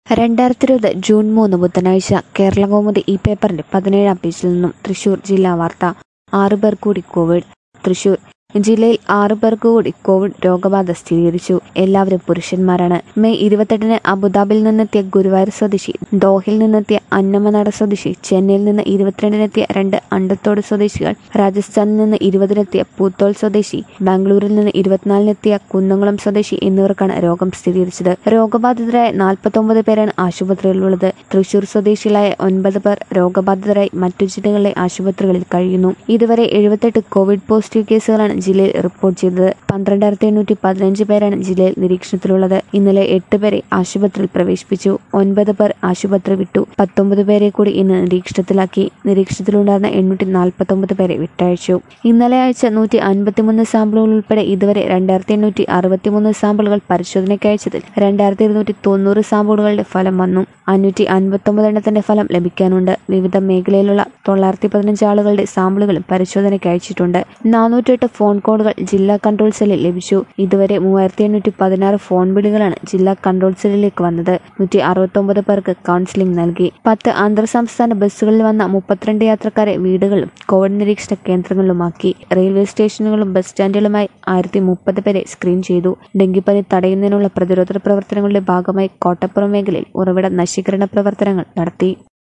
രണ്ടായിരത്തി ഇരുപത് ജൂൺ മൂന്ന് ബുധനാഴ്ച കേരളകൗമുദി ഈ പേപ്പറിന്റെ പതിനേഴാം പേജിൽ നിന്നും തൃശൂർ ജില്ലാ വാർത്ത ആറു പേർ കൂടി കോവിഡ് തൃശൂർ ജില്ലയിൽ ആറു പേർക്ക് കൂടി കോവിഡ് രോഗബാധ സ്ഥിരീകരിച്ചു എല്ലാവരും പുരുഷന്മാരാണ് മെയ് ഇരുപത്തെട്ടിന് അബുദാബിയിൽ നിന്നെത്തിയ ഗുരുവായൂർ സ്വദേശി ദോഹിൽ നിന്നെത്തിയ അന്നമനട സ്വദേശി ചെന്നൈയിൽ നിന്ന് ഇരുപത്തിരണ്ടിനെത്തിയ രണ്ട് അണ്ടത്തോട് സ്വദേശികൾ രാജസ്ഥാനിൽ നിന്ന് ഇരുപതിനെത്തിയ പൂത്തോൾ സ്വദേശി ബാംഗ്ലൂരിൽ നിന്ന് ഇരുപത്തിനാലിനെത്തിയ കുന്നംകുളം സ്വദേശി എന്നിവർക്കാണ് രോഗം സ്ഥിരീകരിച്ചത് രോഗബാധിതരായ നാൽപ്പത്തൊമ്പത് പേരാണ് ആശുപത്രിയിലുള്ളത് തൃശൂർ സ്വദേശികളായ ഒൻപത് പേർ രോഗബാധിതരായി മറ്റു ജില്ലകളിലെ ആശുപത്രികളിൽ കഴിയുന്നു ഇതുവരെ എഴുപത്തെട്ട് കോവിഡ് പോസിറ്റീവ് കേസുകളാണ് ജില്ലയിൽ റിപ്പോർട്ട് ചെയ്തത് പന്ത്രണ്ടായിരത്തി എണ്ണൂറ്റി പതിനഞ്ച് പേരാണ് ജില്ലയിൽ നിരീക്ഷണത്തിലുള്ളത് ഇന്നലെ എട്ട് പേരെ ആശുപത്രിയിൽ പ്രവേശിപ്പിച്ചു ഒൻപത് പേർ ആശുപത്രി വിട്ടു പത്തൊമ്പത് പേരെ കൂടി ഇന്ന് നിരീക്ഷണത്തിലാക്കി നിരീക്ഷണത്തിലുണ്ടായിരുന്ന എണ്ണൂറ്റി നാൽപ്പത്തൊമ്പത് പേരെ വിട്ടയച്ചു ഇന്നലെ ആഴ്ച നൂറ്റി അൻപത്തിമൂന്ന് സാമ്പിളുകൾ ഉൾപ്പെടെ ഇതുവരെ രണ്ടായിരത്തി എണ്ണൂറ്റി അറുപത്തിമൂന്ന് സാമ്പിളുകൾ പരിശോധനയ്ക്ക് അയച്ചതിൽ രണ്ടായിരത്തി ഇരുന്നൂറ്റി തൊണ്ണൂറ് സാമ്പിളുകളുടെ ഫലം വന്നു അഞ്ഞൂറ്റി അൻപത്തൊമ്പത് എണ്ണത്തിന്റെ ഫലം ലഭിക്കാനുണ്ട് വിവിധ മേഖലയിലുള്ള തൊള്ളായിരത്തി പതിനഞ്ച് ആളുകളുടെ സാമ്പിളുകളും പരിശോധനയ്ക്ക് അയച്ചിട്ടുണ്ട് നാനൂറ്റെട്ട് ഫോൺ കോളുകൾ ജില്ലാ കൺട്രോൾ സെല്ലിൽ ലഭിച്ചു ഇതുവരെ മൂവായിരത്തി എണ്ണൂറ്റി പതിനാറ് ഫോൺ വിളികളാണ് ജില്ലാ കൺട്രോൾ സെല്ലിലേക്ക് വന്നത് നൂറ്റി അറുപത്തൊമ്പത് പേർക്ക് കൗൺസിലിംഗ് നൽകി പത്ത് അന്തർ സംസ്ഥാന ബസ്സുകളിൽ വന്ന മുപ്പത്തിരണ്ട് യാത്രക്കാരെ വീടുകളിലും കോവിഡ് നിരീക്ഷണ കേന്ദ്രങ്ങളിലുമാക്കി റെയിൽവേ സ്റ്റേഷനുകളും ബസ് സ്റ്റാൻഡുകളുമായി ആയിരത്തി മുപ്പത് പേരെ സ്ക്രീൻ ചെയ്തു ഡെങ്കിപ്പനി തടയുന്നതിനുള്ള പ്രതിരോധ പ്രവർത്തനങ്ങളുടെ ഭാഗമായി കോട്ടപ്പുറം മേഖലയിൽ ഉറവിട നശീകരണ പ്രവർത്തനങ്ങൾ നടത്തി